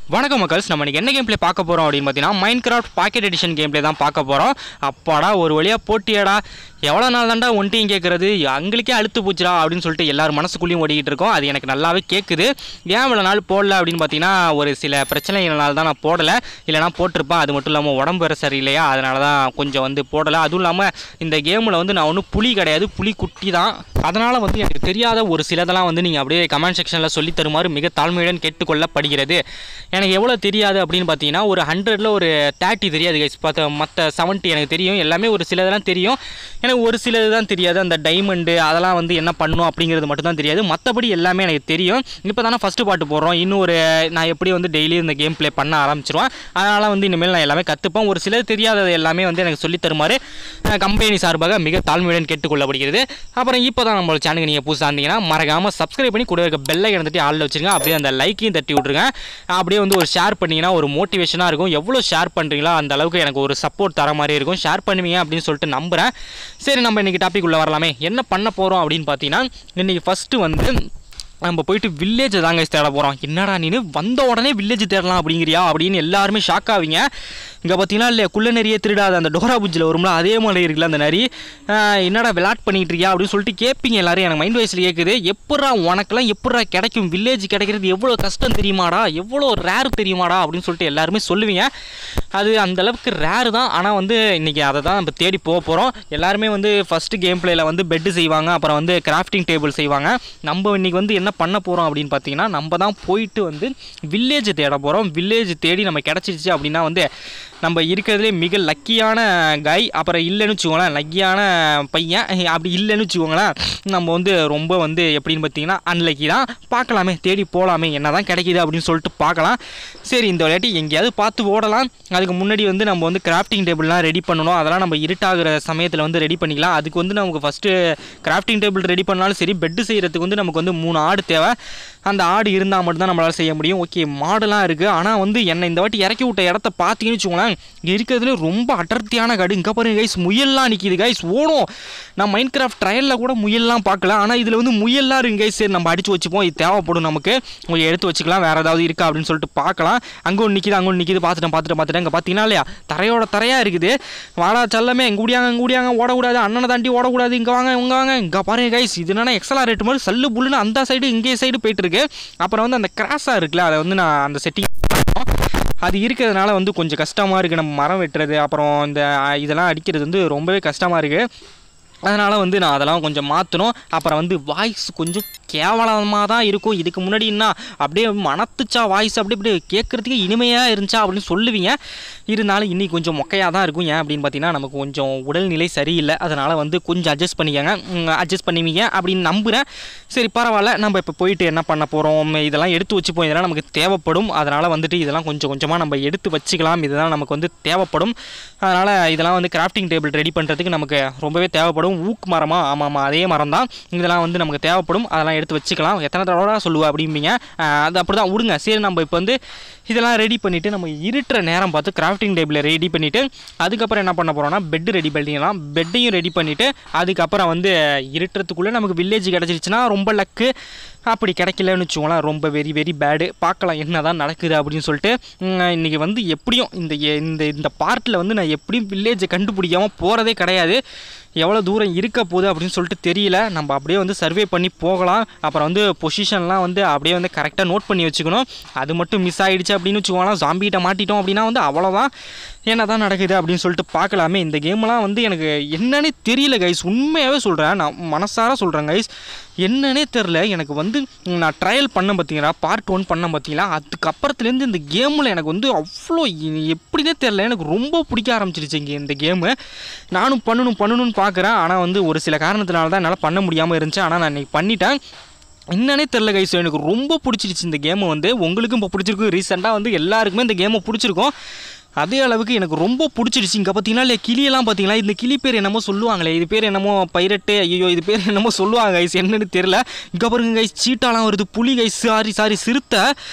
வணக்கம் மக்கள்ஸ் நம்ம இன்னைக்கு என்ன கேம் ப்ளே பார்க்க போகிறோம் அப்படின்னு பார்த்தீங்கன்னா Minecraft pocket edition game play தான் பார்க்க போகிறோம் அப்பாடா ஒரு வழியாக போட்டியாடா எவ்வளோ நாள் தாண்டா ஒன்றையும் கேட்குறது அங்களுக்கே அழுத்து போச்சுடா அப்படின்னு சொல்லிட்டு எல்லாரும் மனசுக்குள்ளேயும் ஓடிக்கிட்டு இருக்கோம் அது எனக்கு நல்லாவே கேட்குது ஏன் இவ்வளோ நாள் போடல அப்படின்னு பார்த்தீங்கன்னா ஒரு சில பிரச்சனைகளால் தான் நான் போடலை இல்லைனா போட்டிருப்பேன் அது மட்டும் இல்லாமல் உடம்பு வேறு சரியில்லையா அதனால தான் கொஞ்சம் வந்து போடலை அதுவும் இல்லாமல் இந்த கேமில் வந்து நான் ஒன்றும் புலி கிடையாது புலி குட்டி தான் அதனால் வந்து எனக்கு தெரியாத ஒரு சிலதெல்லாம் வந்து நீங்கள் அப்படியே கமெண்ட் செக்ஷனில் சொல்லி தருமாறு மிக தாழ்மையுடன் கேட்டுக்கொள்ளப்படுகிறது எனக்கு எவ்வளோ தெரியாது அப்படின்னு பார்த்தீங்கன்னா ஒரு ஹண்ட்ரடில் ஒரு தேர்ட்டி தெரியாது கைஸ் பார்த்த மற்ற செவன்ட்டி எனக்கு தெரியும் எல்லாமே ஒரு சிலதெல்லாம் தெரியும் எனக்கு ஒரு சிலது தான் தெரியாது அந்த டைமண்டு அதெல்லாம் வந்து என்ன பண்ணும் அப்படிங்கிறது மட்டும் தான் தெரியாது மற்றபடி எல்லாமே எனக்கு தெரியும் இப்போ தானே ஃபஸ்ட்டு பாட்டு போடுறோம் இன்னும் ஒரு நான் எப்படி வந்து டெய்லி இந்த கேம் ப்ளே பண்ண ஆரம்பிச்சிருவேன் அதனால் வந்து இனிமேல் நான் எல்லாமே கற்றுப்பேன் ஒரு சிலது தெரியாதது எல்லாமே வந்து எனக்கு சொல்லித் தருமாறு கம்பெனி சார்பாக மிக தாழ்மையுடன் கேட்டுக்கொள்ளப்படுகிறது அப்புறம் இப்போ தான் நம்மளோட சேனலுக்கு நீங்கள் புதுசாக இருந்தீங்கன்னா மறக்காமல் சப்ஸ்கிரைப் பண்ணி கூட இருக்க பெல்லை கிடந்துட்டு ஆளில் வச்சுருங்க அப்படியே அந்த லைக்கையும் தட்டி விட்ருங்க அப்படியே வந்து ஒரு ஷேர் பண்ணிங்கன்னா ஒரு மோட்டிவேஷனாக இருக்கும் எவ்வளோ ஷேர் பண்ணுறீங்களோ அந்த அளவுக்கு எனக்கு ஒரு சப்போர்ட் தர மாதிரி இருக்கும் ஷேர் பண்ணுவீங்க அப்படின்னு சொல்லிட்டு நம்புகிறேன் சரி நம்ம இன்றைக்கி டாபிக் உள்ள வரலாமே என்ன பண்ண போகிறோம் அப்படின்னு பார்த்தீங்கன்னா இன்றைக்கி ஃபஸ்ட்டு வந்து நம்ம போயிட்டு வில்லேஜை தாங்க தேட போகிறோம் என்னடா நீனு வந்த உடனே வில்லேஜ் தேடலாம் அப்படிங்கிறியா அப்படின்னு எல்லாருமே ஷாக் ஆவீங்க இங்கே பார்த்தீங்கன்னா இல்லை குள்ள நரியே திருடாத அந்த டோரா புஜ்ஜில் வரும்ல அதே மாதிரி இருக்குல்ல அந்த நரி ஆஹ் என்னடா விளாட் பண்ணிட்டு இருக்கியா அப்படின்னு சொல்லிட்டு கேட்பீங்க எல்லாரும் எனக்கு மைண்ட் வாய்ஸில் கேட்குது எப்பட்றா உனக்கெல்லாம் எப்பட்றா கிடைக்கும் வில்லேஜ் கிடைக்கிறது எவ்வளோ கஷ்டம் தெரியுமாடா எவ்வளோ ரேர் தெரியுமாடா அப்படின்னு சொல்லிட்டு எல்லாருமே சொல்லுவீங்க அது அந்த அளவுக்கு ரேர் தான் ஆனால் வந்து இன்றைக்கி அதை தான் நம்ம தேடி போக போகிறோம் எல்லாருமே வந்து ஃபஸ்ட்டு கேம் பிளேயில் வந்து பெட்டு செய்வாங்க அப்புறம் வந்து கிராஃப்டிங் டேபிள் செய்வாங்க நம்ம இன்றைக்கி வந்து என்ன பண்ண போகிறோம் அப்படின்னு பார்த்தீங்கன்னா நம்ம தான் போயிட்டு வந்து வில்லேஜ் தேட போகிறோம் வில்லேஜ் தேடி நம்ம கிடச்சிருச்சு அப்படின்னா வந்து நம்ம இருக்கிறதுலே மிக லக்கியான கை அப்புறம் இல்லைன்னு வச்சுக்கோங்களேன் லக்கியான பையன் அப்படி இல்லைன்னு வச்சுக்கோங்களேன் நம்ம வந்து ரொம்ப வந்து எப்படின்னு பார்த்தீங்கன்னா அன்லக்கி தான் பார்க்கலாமே தேடி போகலாமே என்ன தான் கிடைக்கிது அப்படின்னு சொல்லிட்டு பார்க்கலாம் சரி இந்த விளையாட்டி எங்கேயாவது பார்த்து ஓடலாம் அதுக்கு முன்னாடி வந்து நம்ம வந்து கிராஃப்டிங் டேபிள்லாம் ரெடி பண்ணணும் அதெல்லாம் நம்ம இருட்டாகிற சமயத்தில் வந்து ரெடி பண்ணிக்கலாம் அதுக்கு வந்து நமக்கு ஃபஸ்ட்டு கிராஃப்டிங் டேபிள் ரெடி பண்ணாலும் சரி பெட்டு செய்கிறதுக்கு வந்து நமக்கு வந்து மூணு ஆடு தேவை அந்த ஆடு இருந்தால் மட்டும்தான் நம்மளால் செய்ய முடியும் ஓகே மாடுலாம் இருக்குது ஆனால் வந்து என்னை இந்த வாட்டி இறக்கி விட்ட இடத்த பார்த்தீங்கன்னு வச்சுக்கோங்களேன் இருக்கிறதுல ரொம்ப அடர்த்தியான காடு இங்கே பாருங்க கைஸ் முயல்லாம் நிற்கிது கைஸ் ஓடும் நான் மைண்ட் கிராஃப்ட் ட்ரையலில் கூட முயல்லாம் பார்க்கல ஆனால் இதில் வந்து முயல்லாம் இருக்கு கைஸ் சரி நம்ம அடித்து வச்சுப்போம் இது தேவைப்படும் நமக்கு கொஞ்சம் எடுத்து வச்சுக்கலாம் வேறு ஏதாவது இருக்கா அப்படின்னு சொல்லிட்டு பார்க்கலாம் அங்கே ஒன்று நிற்கிது அங்கே ஒன்று நிற்கிது பார்த்துட்டேன் பார்த்துட்டு பார்த்துட்டேன் இங்கே பார்த்தீங்கன்னா இல்லையா தரையோட தரையாக இருக்குது வாடா செல்லமே எங்க கூடியாங்க எங்க கூடியாங்க ஓடக்கூடாது அண்ணனை தாண்டி ஓடக்கூடாது இங்கே வாங்க இங்கே வாங்க இங்கே பாருங்க கைஸ் இது என்னன்னா எக்ஸலா ரேட் மாதிரி சல்லு புல்லுன்னு அந்த சைடு இங்கே சைடு போயிட்டு இருக்கு அப்புறம் வந்து அந்த கிராஸாக இருக்குல்ல அதை வந்து நான் அந்த செட்டிங் அது இருக்கிறதுனால வந்து கொஞ்சம் கஷ்டமாக இருக்குது நம்ம மரம் வெட்டுறது அப்புறம் இந்த அஹ், இதெல்லாம் அடிக்கிறது வந்து ரொம்பவே கஷ்டமாக இருக்குது அதனால் வந்து நான் அதெல்லாம் கொஞ்சம் மாற்றணும் அப்புறம் வந்து வாய்ஸ் கொஞ்சம் கேவலமாக தான் இருக்கும் இதுக்கு முன்னாடி என்ன அப்படியே மணத்துச்சா வாய்ஸ் அப்படி இப்படி கேட்குறதுக்கு இனிமையாக இருந்துச்சா அப்படின்னு சொல்லுவீங்க இருந்தாலும் இன்னைக்கு கொஞ்சம் மொக்கையாக தான் இருக்கும் ஏன் அப்படின்னு பார்த்தீங்கன்னா நமக்கு கொஞ்சம் உடல்நிலை சரியில்லை அதனால் வந்து கொஞ்சம் அட்ஜஸ்ட் பண்ணிக்கங்க அட்ஜஸ்ட் பண்ணுவீங்க அப்படின்னு நம்புகிறேன் சரி பரவாயில்ல நம்ம இப்போ போயிட்டு என்ன பண்ண போகிறோம் இதெல்லாம் எடுத்து வச்சுப்போம் இதெல்லாம் நமக்கு தேவைப்படும் அதனால் வந்துட்டு இதெல்லாம் கொஞ்சம் கொஞ்சமாக நம்ம எடுத்து வச்சுக்கலாம் இதெல்லாம் நமக்கு வந்து தேவைப்படும் அதனால் இதெல்லாம் வந்து கிராஃப்டிங் டேபிள் ரெடி பண்ணுறதுக்கு நமக்கு ரொம்பவே தேவைப்படும் ஊக் மரமா ஆமாம் ஆமாம் அதே மரம் தான் இதெல்லாம் வந்து நமக்கு தேவைப்படும் அதெல்லாம் எடுத்து வச்சுக்கலாம் எத்தனை தடவை சொல்லுவா அப்படிம்பீங்க அஹ் அது அப்படி தான் விடுங்க சரி நம்ம இப்போ வந்து இதெல்லாம் ரெடி பண்ணிவிட்டு நம்ம இருட்டுற நேரம் பார்த்து கிராஃப்டிங் டேபிளை ரெடி பண்ணிவிட்டு அதுக்கப்புறம் என்ன பண்ண போகிறோம்னா பெட்டு ரெடி பண்ணிடலாம் பெட்டையும் ரெடி பண்ணிவிட்டு அதுக்கப்புறம் வந்து இருட்டுறதுக்குள்ளே நமக்கு வில்லேஜ் கிடச்சிருச்சுன்னா ரொம்ப லக்கு அப்படி கிடைக்கலன்னு வச்சுக்கோங்களேன் ரொம்ப வெரி வெரி பேடு பார்க்கலாம் என்ன தான் நடக்குது அப்படின்னு சொல்லிட்டு உம், இன்னைக்கு வந்து எப்படியும் இந்த எ- இந்த இந்த பார்ட்டில் வந்து நான் எப்படியும் வில்லேஜை கண்டுபிடிக்காமல் போகிறதே கிடையாது எவ்வளோ தூரம் இருக்க போகுது அப்படின்னு சொல்லிட்டு தெரியல நம்ம அப்படியே வந்து சர்வே பண்ணி போகலாம் அப்புறம் வந்து பொசிஷன்லாம் வந்து அப்படியே வந்து கரெக்டாக நோட் பண்ணி வச்சுக்கணும் அது மட்டும் மிஸ் ஆகிடுச்சு அப்படின்னு வச்சுக்கோங்களேன் ஜாம்பிகிட்ட மாட்டிட்டோம் அப்படின்னா வந்து அவ்வளோதான் என்ன தான் நடக்குது அப்படின்னு சொல்லிட்டு பார்க்கலாமே இந்த கேம்லாம் வந்து எனக்கு என்னன்னே தெரியல கைஸ் உண்மையாகவே சொல்கிறேன் நான் மனசார சொல்கிறேன் கைஸ் என்னன்னே தெரில எனக்கு வந்து நான் ட்ரையல் பண்ண பார்த்தீங்களா பார்ட் ஒன் பண்ண பார்த்தீங்களா அதுக்கப்புறத்துலேருந்து இந்த கேமில் எனக்கு வந்து அவ்வளோ இ- எப்படினே தெரில எனக்கு ரொம்ப பிடிக்க ஆரம்பிச்சிருச்சு இங்கே இந்த கேமு நானும் பண்ணணும் பண்ணணும்னு பார்க்குறேன் ஆனால் வந்து ஒரு சில காரணத்தினால தான் என்னால் பண்ண முடியாமல் இருந்துச்சு ஆனால் நான் இன்னைக்கு பண்ணிட்டேன் என்னன்னே தெரில கைஸ் எனக்கு ரொம்ப பிடிச்சிருச்சு இந்த கேமை வந்து உங்களுக்கும் இப்போ பிடிச்சிருக்கும் ரீசெண்டாக வந்து எல்லாருக்குமே இந்த கேமை பிடிச்சிருக்கும் அதே அளவுக்கு எனக்கு ரொம்ப பிடிச்சிருச்சு இங்கே பார்த்தீங்கன்னா இல்லை கிளியெல்லாம் பார்த்தீங்களா இந்த கிளி பேர் என்னமோ சொல்லுவாங்களே இது பேர் என்னமோ பைரட்டு ஐயோ இது பேர் என்னமோ சொல்லுவாங்க கைஸ் என்னன்னு தெரில இங்கே பாருங்க கைஸ் சீட்டாலாம் வருது புலி கைஸ் சாரி சாரி சிறுத்தை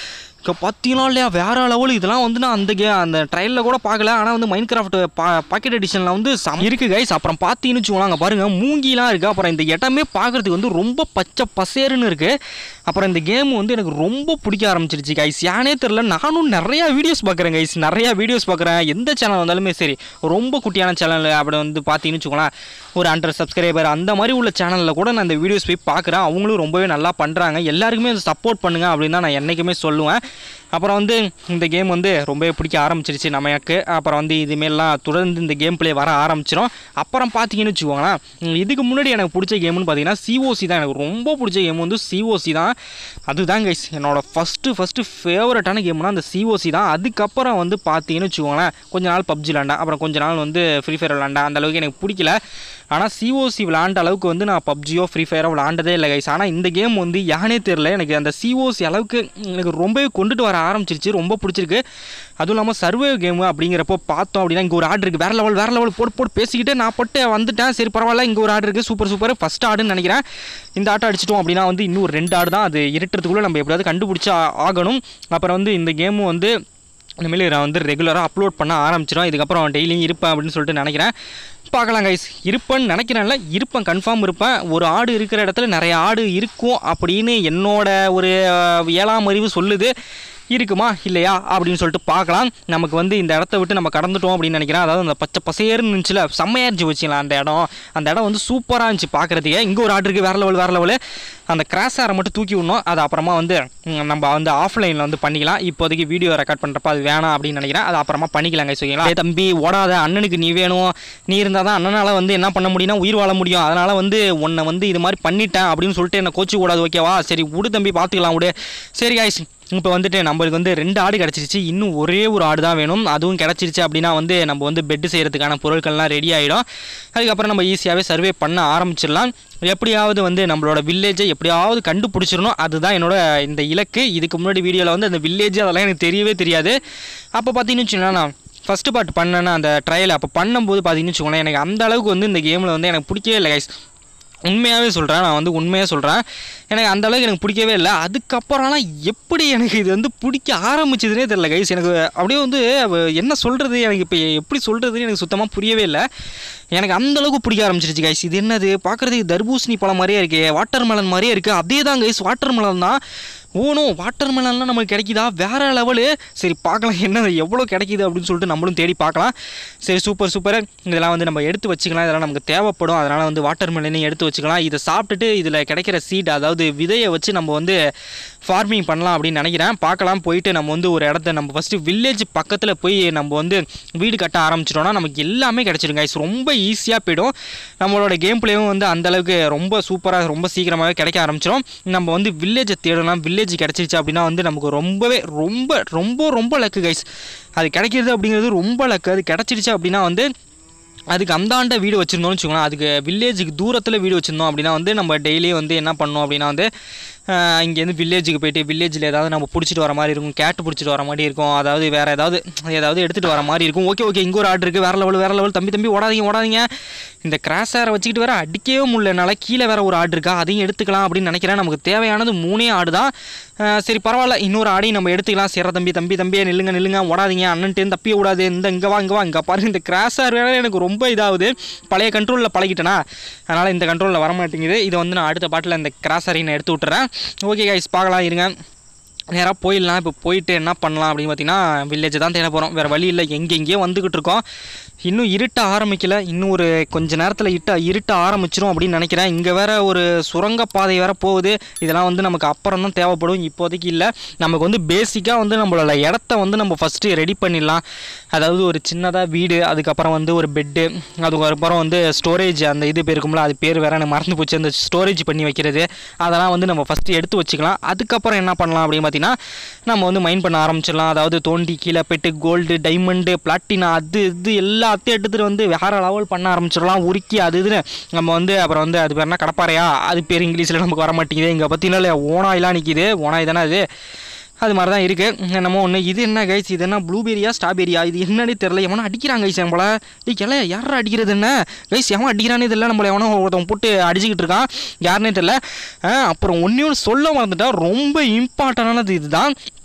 இப்போ பார்த்தீங்களா இல்லையா வேற லெவல் இதெல்லாம் வந்து நான் அந்த கே அந்த ட்ரையலில் கூட பார்க்கல ஆனால் வந்து மைண்ட் கிராஃப்ட் பா பாக்கெட் எடிஷனில் வந்து சம் இருக்கு கைஸ் அப்புறம் பார்த்தீங்கன்னு வச்சுக்கோங்க அங்கே பாருங்க மூங்கிலாம் இருக்குது அப்புறம் இந்த இடமே பார்க்குறதுக்கு வந்து ரொம்ப பச்சை பசேருன்னு இருக்குது அப்புறம் இந்த கேம் வந்து எனக்கு ரொம்ப பிடிக்க ஆரம்பிச்சிருச்சு கைஸ் யானே தெரில நானும் நிறையா வீடியோஸ் பார்க்குறேன் கைஸ் நிறையா வீடியோஸ் பார்க்குறேன் எந்த சேனல் வந்தாலுமே சரி ரொம்ப குட்டியான சேனல் அப்படி வந்து பார்த்தீங்கன்னு வச்சுக்கோங்களேன் ஒரு ஹண்ட்ரட் சப்ஸ்கிரைபர் அந்த மாதிரி உள்ள சேனலில் கூட நான் இந்த வீடியோஸ் போய் பார்க்குறேன் அவங்களும் ரொம்பவே நல்லா பண்ணுறாங்க எல்லாருக்குமே சப்போர்ட் பண்ணுங்க அப்படின்னு தான் நான் என்றைக்குமே சொல்லுவேன் அப்புறம் வந்து இந்த கேம் வந்து ரொம்பவே பிடிக்க ஆரம்பிச்சிருச்சு நமக்கு அப்புறம் வந்து இதுமாரிலாம் தொடர்ந்து இந்த கேம் ப்ளே வர ஆரம்பிச்சிடும் அப்புறம் பார்த்தீங்கன்னு வச்சுக்கோங்களேன் உம், இதுக்கு முன்னாடி எனக்கு பிடிச்ச கேம்னு பார்த்தீங்கன்னா சிஓசி தான் எனக்கு ரொம்ப பிடிச்ச கேம் வந்து சிஓசி தான் அதுதான் கைஸ் என்னோட ஃபஸ்ட்டு ஃபஸ்ட்டு ஃபேவரட்டான கேம்னா அந்த சிஓசி தான் அதுக்கப்புறம் வந்து பார்த்தீங்கன்னு வச்சுக்கோங்களேன் கொஞ்ச நாள் பப்ஜி விளாண்டேன் அப்புறம் கொஞ்ச நாள் வந்து ஃப்ரீ ஃபயர் விளாண்டேன் அந்த அளவுக்கு எனக்கு பிடிக்கல ஆனால் சிஓசி விளாண்ட அளவுக்கு வந்து நான் பப்ஜியோ ஃப்ரீ ஃபயரோ விளாண்டதே இல்லை கைஸ் ஆனால் இந்த கேம் வந்து யானே தெரில எனக்கு அந்த சிஓசி அளவுக்கு எனக்கு ரொம்பவே கொண்டுட்டு வர ஆரம்பிச்சிருச்சு ரொம்ப பிடிச்சிருக்கு அதுவும் இல்லாமல் சர்வே கேம் அப்படிங்கிறப்போ பார்த்தோம் அப்படின்னா இங்கே ஒரு ஆர்டர் இருக்குது வேறு லெவல் வேறு லெவல் போட்டு போட்டு பேசிக்கிட்டு நான் பட்டு வந்துட்டேன் சரி பரவாயில்ல இங்கே ஒரு ஆர்டர் இருக்குது சூப்பர் சூப்பர் ஃபஸ்ட் ஆடுன்னு நினைக்கிறேன் இந்த ஆட்டம் அடிச்சிட்டோம் அப்படின்னா வந்து இன்னும் ஒரு ரெண்டு ஆடு தான் அது இருட்டுறதுக்குள்ளே நம்ம எப்படியாவது கண்டுபிடிச்சி ஆ- ஆகணும் அப்புறம் வந்து இந்த கேமும் வந்து இனிமேல் நான் வந்து ரெகுலராக அப்லோட் பண்ண ஆரம்பிச்சிடும் இதுக்கப்புறம் டெய்லியும் இருப்பேன் அப்படின்னு சொல்லிட்டு நினைக்கிறேன் பார்க்கலாம் கைஸ் இருப்பேன்னு நினைக்கிறேன்ல இருப்பேன் கன்ஃபார்ம் இருப்பேன் ஒரு ஆடு இருக்கிற இடத்துல நிறைய ஆடு இருக்கும் அப்படின்னு என்னோட ஒரு அஹ், ஏழாம் அறிவு சொல்லுது இருக்குமா இல்லையா அப்படின்னு சொல்லிட்டு பார்க்கலாம் நமக்கு வந்து இந்த இடத்த விட்டு நம்ம கடந்துட்டோம் அப்படின்னு நினைக்கிறேன் அதாவது அந்த பச்சை பசேர்னு இருந்துச்சுல செம்மையா இருந்துச்சு வச்சுக்கலாம் அந்த இடம் அந்த இடம் வந்து சூப்பராக இருந்துச்சு பார்க்குறதுக்கே இங்கே ஒரு ஆடு இருக்குது வேறு லெவல் வேறு லெவலு அந்த கிராஸ் ஆரை மட்டும் தூக்கி விடணும் அது அப்புறமா வந்து ம், நம்ம வந்து ஆஃப்லைனில் வந்து பண்ணிக்கலாம் இப்போதைக்கு வீடியோ ரெக்கார்ட் பண்ணுறப்ப அது வேணாம் அப்படின்னு நினைக்கிறேன் அது அப்புறமா பண்ணிக்கலாங்க ஓகேங்களா "ஏய் தம்பி ஓடாத அண்ணனுக்கு நீ வேணும் நீ இருந்தால் தான் அண்ணனால் வந்து என்ன பண்ண முடியும்னா உயிர் வாழ முடியும் அதனால் வந்து உன்னை வந்து இது மாதிரி பண்ணிட்டேன் அப்படின்னு சொல்லிட்டு என்னை கோச்சு கூடாது ஓகேவா சரி விடு தம்பி பார்த்துக்கலாம் விடு சரி காய்ஸ் இப்போ வந்துட்டு நம்மளுக்கு வந்து ரெண்டு ஆடு கிடச்சிருச்சு இன்னும் ஒரே ஒரு ஆடு தான் வேணும் அதுவும் கிடச்சிருச்சு அப்படின்னா வந்து நம்ம வந்து பெட்டு செய்கிறதுக்கான பொருட்கள்லாம் ரெடி ஆகிடும் அதுக்கப்புறம் நம்ம ஈஸியாகவே சர்வே பண்ண ஆரம்பிச்சிடலாம் எப்படியாவது வந்து நம்மளோட வில்லேஜை எப்படியாவது கண்டுபிடிச்சிடணும் அதுதான் என்னோட இந்த இலக்கு இதுக்கு முன்னாடி வீடியோவில் வந்து அந்த வில்லேஜ் அதெல்லாம் எனக்கு தெரியவே தெரியாது அப்போ பார்த்தீங்கன்னு வச்சுக்கோங்களேன் நான் ஃபஸ்ட்டு பார்ட் பண்ணேன்னா அந்த ட்ரையல் அப்போ பண்ணும்போது பார்த்தீங்கன்னு வச்சுக்கோங்களேன் எனக்கு அந்த அளவுக்கு வந்து இந்த கேமில் வந்து எனக்கு பிடிக்கவே இல்லை கைஸ் உண்மையாகவே சொல்கிறேன் நான் வந்து உண்மையாக சொல்கிறேன் எனக்கு அந்த அளவுக்கு எனக்கு பிடிக்கவே இல்லை அதுக்கப்புறம்லாம் எப்படி எனக்கு இது வந்து பிடிக்க ஆரம்பிச்சதுனே தெரியல கைஸ் எனக்கு அப்படியே வந்து அவ என்ன சொல்கிறது எனக்கு இப்போ எப்படி சொல்கிறதுன்னு எனக்கு சுத்தமாக புரியவே இல்லை எனக்கு அந்த அளவுக்கு பிடிக்க ஆரம்பிச்சிருச்சு கைஸ் இது என்னது பார்க்குறதுக்கு தர்பூசணி பழம் மாதிரியே இருக்கே வாட்டர் மெலன் மாதிரியே இருக்குது அதே தான் கைஸ் வாட்டர் மெலன் தான் ஓனோ வாட்டர் மெலன்லாம் நமக்கு கிடைக்குதா வேற லெவலு சரி பார்க்கலாம் என்ன எவ்வளோ கிடைக்குது அப்படின்னு சொல்லிட்டு நம்மளும் தேடி பார்க்கலாம் சரி சூப்பர் சூப்பர் இதெல்லாம் வந்து நம்ம எடுத்து வச்சுக்கலாம் இதெல்லாம் நமக்கு தேவைப்படும் அதனால் வந்து வாட்டர் மெலனையும் எடுத்து வச்சுக்கலாம் இதை சாப்பிட்டுட்டு இதில் கிடைக்கிற சீட் அதாவது விதையை வச்சு நம்ம வந்து ஃபார்மிங் பண்ணலாம் அப்படின்னு நினைக்கிறேன் பார்க்கலாம் போயிட்டு நம்ம வந்து ஒரு இடத்த நம்ம ஃபஸ்ட்டு வில்லேஜ் பக்கத்தில் போய் நம்ம வந்து வீடு கட்ட ஆரம்பிச்சிட்டோம்னா நமக்கு எல்லாமே கிடச்சிடும் guys ரொம்ப ஈஸியாக போயிடும் நம்மளோட கேம் பிளேவும் வந்து அந்த அளவுக்கு ரொம்ப சூப்பராக ரொம்ப சீக்கிரமாகவே கிடைக்க ஆரம்பிச்சிடும் நம்ம வந்து வில்லேஜை தேடலாம் வில்லேஜ் கிடச்சிருச்சு அப்படின்னா வந்து நமக்கு ரொம்பவே ரொம்ப ரொம்ப ரொம்ப லக்கு கைஸ் அது கிடைக்கிறது அப்படிங்கிறது ரொம்ப லக்கு அது கிடச்சிருச்சு அப்படின்னா வந்து அதுக்கு அந்தாண்ட வீடு வச்சுருந்தோம்னு வச்சுக்கோங்களேன் அதுக்கு வில்லேஜுக்கு தூரத்தில் வீடு வச்சுருந்தோம் அப்படின்னா வந்து நம்ம டெய்லியும் வந்து என்ன பண்ணோம் அப்படின்னா வந்து ஆஹ், இங்கேருந்து வில்லேஜுக்கு போயிட்டு வில்லேஜில் ஏதாவது நம்ம பிடிச்சிட்டு வர மாதிரி இருக்கும் கேட்டு பிடிச்சிட்டு வர மாதிரி இருக்கும் அதாவது வேறு ஏதாவது ஏதாவது எடுத்துகிட்டு வர மாதிரி இருக்கும் ஓகே ஓகே இங்கே ஒரு ஆர்டர் இருக்குது வேறு லெவல் வேறு லெவல் தம்பி தம்பி ஓடாதீங்க ஓடாதீங்க இந்த கிராஸ் ஏரை வச்சுக்கிட்டு வேற அடிக்கவே முடியல என்னால் கீழே வேற ஒரு ஆடு இருக்கா அதையும் எடுத்துக்கலாம் அப்படின்னு நினைக்கிறேன் நமக்கு தேவையானது மூணே ஆடு தான் ஆஹ், சரி பரவாயில்ல இன்னொரு ஆடையும் நம்ம எடுத்துக்கலாம் சேர தம்பி தம்பி தம்பியே நில்லுங்க நில்லுங்க ஓடாதீங்க அண்ணன்ட்டு தப்பிய விடாது இந்த இங்கே வா இங்கே வா இங்கே பாருங்க இந்த கிராஸ் ஏர் வேற எனக்கு ரொம்ப இதாகுது பழைய கண்ட்ரோலில் பழகிட்டேனா அதனால் இந்த கண்ட்ரோலில் வர மாட்டேங்குது இதை வந்து நான் அடுத்த பாட்டில் இந்த கிராஸ் ஏரையை நான் எடுத்து விட்டுறேன் ஓகே கைஸ் பார்க்கலாம் இருங்க நேராக போயிடலாம் இப்போ போயிட்டு என்ன பண்ணலாம் அப்படின்னு பார்த்தீங்கன்னா வில்லேஜை தான் தேட போகிறோம் வேறு வழி இல்லை எங்கெங்கேயோ வந்துக்கிட்டு இருக்கோம் இன்னும் இருட்ட ஆரம்பிக்கல இன்னும் ஒரு கொஞ்ச நேரத்தில் இட்ட இருட்ட ஆரம்பிச்சிரும் அப்படின்னு நினைக்கிறேன் இங்கே வேற ஒரு சுரங்கப்பாதை வேற போகுது இதெல்லாம் வந்து நமக்கு அப்புறம் தான் தேவைப்படும் இப்போதைக்கு இல்லை நமக்கு வந்து பேசிக்காக வந்து நம்மளோட இடத்த வந்து நம்ம ஃபஸ்ட்டு ரெடி பண்ணிடலாம் அதாவது ஒரு சின்னதாக வீடு அதுக்கப்புறம் வந்து ஒரு பெட்டு அதுக்கப்புறம் வந்து ஸ்டோரேஜ் அந்த இது பேர் இருக்கும்ல அது பேர் வேற எனக்கு மறந்து போச்சு அந்த ஸ்டோரேஜ் பண்ணி வைக்கிறது அதெல்லாம் வந்து நம்ம ஃபஸ்ட்டு எடுத்து வச்சுக்கலாம் அதுக்கப்புறம் என்ன பண்ணலாம் அப்படின்னு பார்த்தீங்கன்னா நம்ம வந்து மைண்ட் பண்ண ஆரம்பிச்சிடலாம் அதாவது தோண்டி கீழே போயிட்டு கோல்டு டைமண்டு பிளாட்டினா அது இது எல்லாத்தையும் எடுத்துகிட்டு வந்து வேற லெவல் பண்ண ஆரம்பிச்சிடலாம் உருக்கி அது இதுன்னு நம்ம வந்து அப்புறம் வந்து அது பேர் என்ன கடப்பாறையா அது பேர் இங்கிலீஷில் நமக்கு வர மாட்டேங்குது இங்கே பார்த்தீங்கன்னா இல்லையா ஓனாயெலாம் நிற்கிது ஓனாய் தானே அது அது மாதிரி தான் இருக்குது என்னமோ ஒன்று இது என்ன கைஸ் இது என்ன ப்ளூபெரியா ஸ்ட்ராபெரியா இது என்னன்னு தெரில எவனா அடிக்கிறாங்க கைஸ் நம்மள டேய் கிளை யாரா அடிக்கிறது என்ன கைஸ் எவன் அடிக்கிறானே தெரியல நம்மள எவனோ ஒருத்தவன் போட்டு அடிச்சுக்கிட்டு இருக்கான் யாருனே தெரில அப்புறம் ஒன்றே ஒன்று சொல்ல மறந்துட்டா ரொம்ப இம்பார்ட்டண்டானது இதுதான்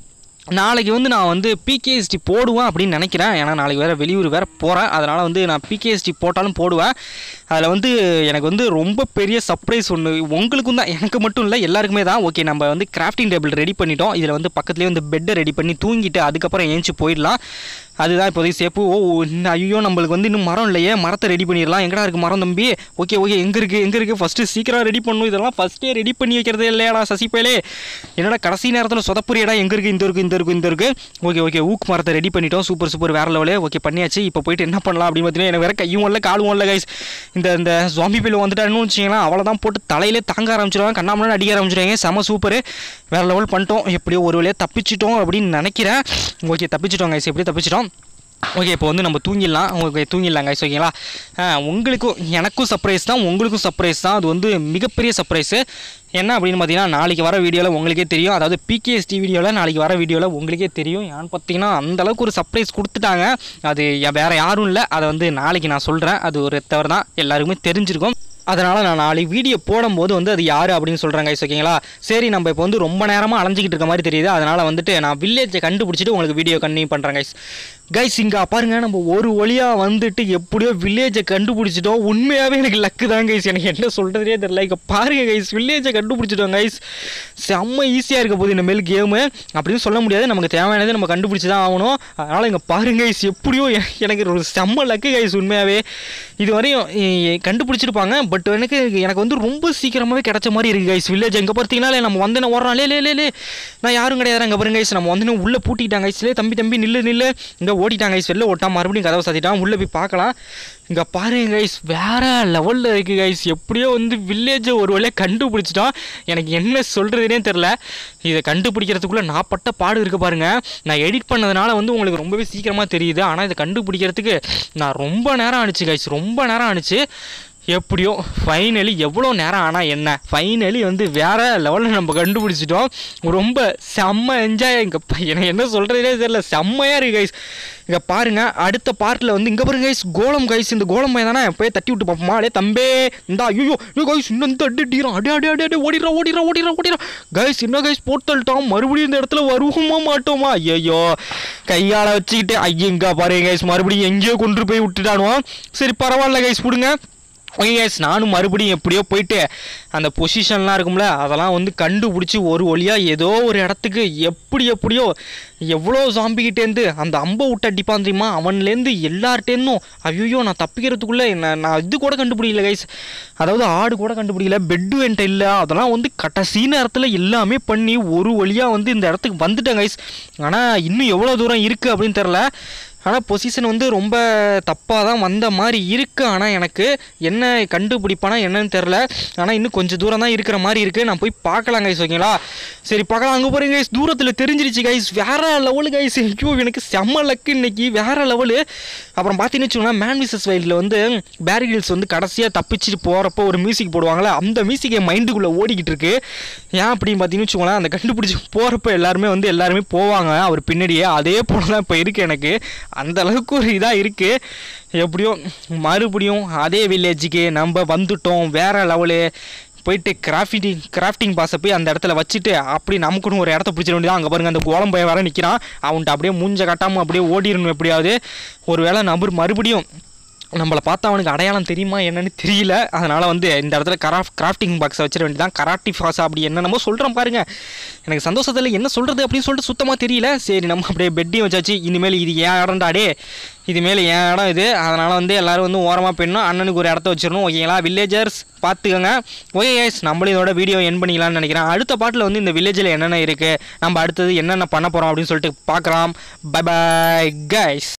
நாளைக்கு வந்து நான் வந்து பிகேஎஸ்டி போடுவேன் அப்படின்னு நினைக்கிறேன் ஏன்னா நாளைக்கு வேறு வெளியூர் வேறு போகிறேன் அதனால் வந்து நான் பிகேஎஸ்டி போட்டாலும் போடுவேன் அதில் வந்து எனக்கு வந்து ரொம்ப பெரிய சர்ப்ரைஸ் ஒன்று உங்களுக்கும் தான் எனக்கு மட்டும் இல்லை எல்லாருக்குமே தான் ஓகே நம்ம வந்து கிராஃப்டிங் டேபிள் ரெடி பண்ணிட்டோம் இதில் வந்து பக்கத்துலேயே வந்து பெட்டை ரெடி பண்ணி தூங்கிட்டு அதுக்கப்புறம் ஏஞ்சி போயிடலாம் அதுதான் இப்போதைக்கு சேப்பு ஓ இன்னும் ஐயோ நம்மளுக்கு வந்து இன்னும் மரம் இல்லையே மரத்தை ரெடி பண்ணிடலாம் எங்கடா இருக்குது மரம் தம்பி ஓகே ஓகே எங்கே இருக்குது எங்கே இருக்குது ஃபஸ்ட்டு சீக்கிரம் ரெடி பண்ணணும் இதெல்லாம் ஃபஸ்ட்டே ரெடி பண்ணி வைக்கிறதே இல்லையாடா சசிப்பேலே என்னடா கடைசி நேரத்தில் சொதப்புறியடா எங்கே இருக்குது இந்த இருக்குது இந்த இருக்குது இந்த இருக்குது ஓகே ஓகே ஊக்கு மரத்தை ரெடி பண்ணிட்டோம் சூப்பர் சூப்பர் வேறு லெவலே ஓகே பண்ணியாச்சு இப்போ போயிட்டு என்ன பண்ணலாம் அப்படின்னு பார்த்தீங்கன்னா எனக்கு வேறு கையும் இல்லை காலும் இல்லை கைஸ் இந்த இந்த ஜாம்பி பில் வந்துட்டாருன்னு வச்சிங்களேன் அவ்வளோதான் போட்டு தலையிலே தாங்க ஆரம்பிச்சிடுவாங்க கண்ணாமலாம் அடிக்க ஆரம்பிச்சிடுவாங்க செம சூப்பர் வேறு லெவல் பண்ணிட்டோம் எப்படியோ ஒரு வழியாக தப்பிச்சிட்டோம் அப்படின்னு நினைக்கிறேன் ஓகே தப்பிச்சிட்டோம் கைஸ் எப்படியோ தப்பிச்சிட்டோம் ஓகே இப்போ வந்து நம்ம தூங்கிடலாம் ஓகே தூங்கிடலாம் கைஸ் ஓகேங்களா ஆ, உங்களுக்கும் எனக்கும் சர்ப்ரைஸ் தான் உங்களுக்கும் சர்ப்ரைஸ் தான் அது வந்து மிகப்பெரிய சர்ப்ரைஸு என்ன அப்படின்னு பார்த்தீங்கன்னா நாளைக்கு வர வீடியோவில் உங்களுக்கே தெரியும் அதாவது பிகேஎஸ்டி வீடியோவில் நாளைக்கு வர வீடியோவில் உங்களுக்கே தெரியும் ஏன்னு பார்த்தீங்கன்னா அந்த அளவுக்கு ஒரு சர்ப்ரைஸ் கொடுத்துட்டாங்க அது யா- வேற யாரும் இல்லை அதை வந்து நாளைக்கு நான் சொல்கிறேன் அது ஒரு தவிர தான் எல்லாருக்குமே தெரிஞ்சிருக்கும் அதனால் நான் நாளைக்கு வீடியோ போடும்போது வந்து அது யார் அப்படின்னு சொல்கிறேன் கைஸ் ஓகேங்களா சரி நம்ம இப்போ வந்து ரொம்ப நேரமாக அலைஞ்சிக்கிட்டு இருக்க மாதிரி தெரியுது அதனால் வந்துட்டு நான் வில்லேஜை கண்டுபிடிச்சிட்டு உங்களுக்கு வீடியோ கண்டினியூ பண்ணுறேன் கைஸ் கைஸ் இங்கே பாருங்க நம்ம ஒரு வழியாக வந்துட்டு எப்படியோ வில்லேஜை கண்டுபிடிச்சிட்டோம் உண்மையாகவே எனக்கு லக்கு தான் கைஸ் எனக்கு என்ன சொல்கிறதே தெரியல இங்கே பாருங்க கைஸ் வில்லேஜை கண்டுபிடிச்சிட்டோம் கைஸ் செம்ம ஈஸியாக இருக்க போகுது இனிமேல் கேமு அப்படின்னு சொல்ல முடியாது நமக்கு தேவையானதை நம்ம கண்டுபிடிச்சி தான் ஆகணும் அதனால் இங்கே பாருங்க கைஸ் எப்படியோ எ- எனக்கு ஒரு செம்ம லக்கு கைஸ் உண்மையாகவே இது வரையும் இ- கண்டுபிடிச்சிருப்பாங்க பட் எனக்கு எனக்கு வந்து ரொம்ப சீக்கிரமாகவே கிடைச்ச மாதிரி இருக்குது கைஸ் வில்லேஜ் எங்கே பார்த்தீங்கன்னா நம்ம வந்து ஓடுறோம் லே லே லே லே நான் யாரும் கிடையாது இங்கே பாருங்க கைஸ் நம்ம வந்து உள்ளே பூட்டிட்டாங்க கைஸ் லே தம்பி தம்பி நில்லு நில்லு இங்கே ஓடிட்டாங்க கைஸ் வெளில ஓட்டான் மறுபடியும் கதவை சாத்திட்டான் உள்ளே போய் பார்க்கலாம் இங்கே பாருங்க கைஸ் வேற லெவலில் இருக்குது கைஸ் எப்படியோ வந்து வில்லேஜை ஒரு வழியாக கண்டுபிடிச்சிட்டோம் எனக்கு என்ன சொல்கிறதுனே தெரில இதை கண்டுபிடிக்கிறதுக்குள்ளே நான் பட்ட பாடு இருக்கு பாருங்க நான் எடிட் பண்ணதுனால வந்து உங்களுக்கு ரொம்பவே சீக்கிரமாக தெரியுது ஆனால் இதை கண்டுபிடிக்கிறதுக்கு நான் ரொம்ப நேரம் ஆணுச்சு கைஸ் ரொம்ப நேரம் ஆணுச்சு எப்படியோ ஃபைனலி எவ்வளோ நேரம் ஆனால் என்ன ஃபைனலி வந்து வேற லெவலில் நம்ம கண்டுபிடிச்சிட்டோம் ரொம்ப செம்ம என்ஜாய் இங்கே எனக்கு என்ன சொல்கிறதே தெரியல செம்மையாக இருக்குது கைஸ் இங்கே பாருங்க அடுத்த பார்ட்டில் வந்து இங்கே பாருங்க கைஸ் கோலம் கைஸ் இந்த கோலம் பையன் தானே போய் தட்டி விட்டு பார்ப்போமா அடே தம்பே இந்த ஐயோ ஐயோ கைஸ் இன்னும் இந்த அடி அடிக்கிறான் அடே அடே அடே அடே ஓடிடுறா ஓடிடுறா ஓடிடுறா ஓடிடுறா கைஸ் என்ன கைஸ் போட்டு தள்ளிட்டோம் மறுபடியும் இந்த இடத்துல வருவோமா மாட்டோமா ஐயோ கையால் வச்சுக்கிட்டு ஐயங்க பாருங்க கைஸ் மறுபடியும் எங்கேயோ கொண்டு போய் விட்டுட்டானுவான் சரி பரவாயில்ல கைஸ் விடுங்க ஓகே கைஸ் நானும் மறுபடியும் எப்படியோ போயிட்டு அந்த பொசிஷன்லாம் இருக்கும்ல அதெல்லாம் வந்து கண்டுபிடிச்சி ஒரு வழியாக ஏதோ ஒரு இடத்துக்கு எப்படி எப்படியோ எவ்வளோ ஜாம்பிக்கிட்டேருந்து அந்த அம்பை விட்டு அடிப்பான் தெரியுமா அவன்லேருந்து எல்லார்ட்டேருந்தும் ஐயோ நான் தப்பிக்கிறதுக்குள்ளே நான் நான் இது கூட கண்டுபிடிக்கல கைஸ் அதாவது ஆடு கூட கண்டுபிடிக்கல பெட்டு என்கிட்ட இல்லை அதெல்லாம் வந்து கடைசி நேரத்தில் எல்லாமே பண்ணி ஒரு வழியாக வந்து இந்த இடத்துக்கு வந்துட்டேன் கைஸ் ஆனால் இன்னும் எவ்வளோ தூரம் இருக்குது அப்படின்னு தெரில ஆனால் பொசிஷன் வந்து ரொம்ப தப்பாக தான் வந்த மாதிரி இருக்குது ஆனால் எனக்கு என்ன கண்டுபிடிப்பானா என்னன்னு தெரில ஆனால் இன்னும் கொஞ்சம் தூரம் தான் இருக்கிற மாதிரி இருக்குது நான் போய் பார்க்கலாம் கைஸ் ஓகேங்களா சரி பார்க்கலாம் அங்கே போகிறேன் கைஸ் தூரத்தில் தெரிஞ்சிருச்சு கைஸ் வேற லெவலு கைஸ் ஐயோ எனக்கு செம்ம லக்கு இன்னைக்கு வேற லெவலு அப்புறம் பார்த்தீங்கன்னு வச்சுக்கோங்களேன் மேன் விசஸ் வைல்டில் வந்து பேரிகில்ஸ் வந்து கடைசியாக தப்பிச்சுட்டு போகிறப்போ ஒரு மியூசிக் போடுவாங்களே அந்த மியூசிக் என் மைண்டுக்குள்ளே ஓடிக்கிட்டு இருக்கு ஏன் அப்படின்னு பார்த்தீங்கன்னு வச்சுக்கோங்களேன் அந்த கண்டுபிடிச்சி போகிறப்ப எல்லாருமே வந்து எல்லாருமே போவாங்க அவர் பின்னாடியே அதே போல தான் இப்போ இருக்குது எனக்கு அந்த அளவுக்கு ஒரு இதாக இருக்குது எப்படியோ மறுபடியும் அதே வில்லேஜுக்கு நம்ம வந்துட்டோம் வேற லெவலு போயிட்டு கிராஃப்டிங் கிராஃப்டிங் பாஸை போய் அந்த இடத்துல வச்சுட்டு அப்படி நமக்குன்னு ஒரு இடத்த பிடிச்சிட வேண்டியதான் அங்கே பாருங்க அந்த கோலம் பையன் வர நிற்கிறான் அவன்கிட்ட அப்படியே மூஞ்ச கட்டாமல் அப்படியே ஓடிடணும் எப்படியாவது ஒரு வேளை நபர் மறுபடியும் நம்மளை பார்த்தா அவனுக்கு அடையாளம் தெரியுமா என்னன்னு தெரியல அதனால் வந்து இந்த இடத்துல கராஃப்ட் கிராஃப்டிங் பாக்ஸை வச்சிட வேண்டியதான் கராட்டி ஃபாஸா அப்படி என்னென்னமோ சொல்கிறோம் பாருங்க எனக்கு சந்தோஷத்தில் என்ன சொல்கிறது அப்படின்னு சொல்லிட்டு சுத்தமாக தெரியல சரி நம்ம அப்படியே பெட்டையும் வச்சாச்சு இனிமேல் இது ஏன் இடம்டாடே இதுமேல் என் இடம் இது அதனால் வந்து எல்லோரும் வந்து ஓரமாக போயிடணும் அண்ணனுக்கு ஒரு இடத்த வச்சிடணும் ஓகேங்களா வில்லேஜர்ஸ் பார்த்துக்கோங்க ஓகே கைஸ் நம்மளும் இதோட வீடியோ என் பண்ணிக்கலாம்னு நினைக்கிறேன் அடுத்த பாட்டில் வந்து இந்த வில்லேஜில் என்னென்ன இருக்குது நம்ம அடுத்தது என்னென்ன பண்ண போகிறோம் அப்படின்னு சொல்லிட்டு பார்க்கலாம் பை பாய் கைஸ்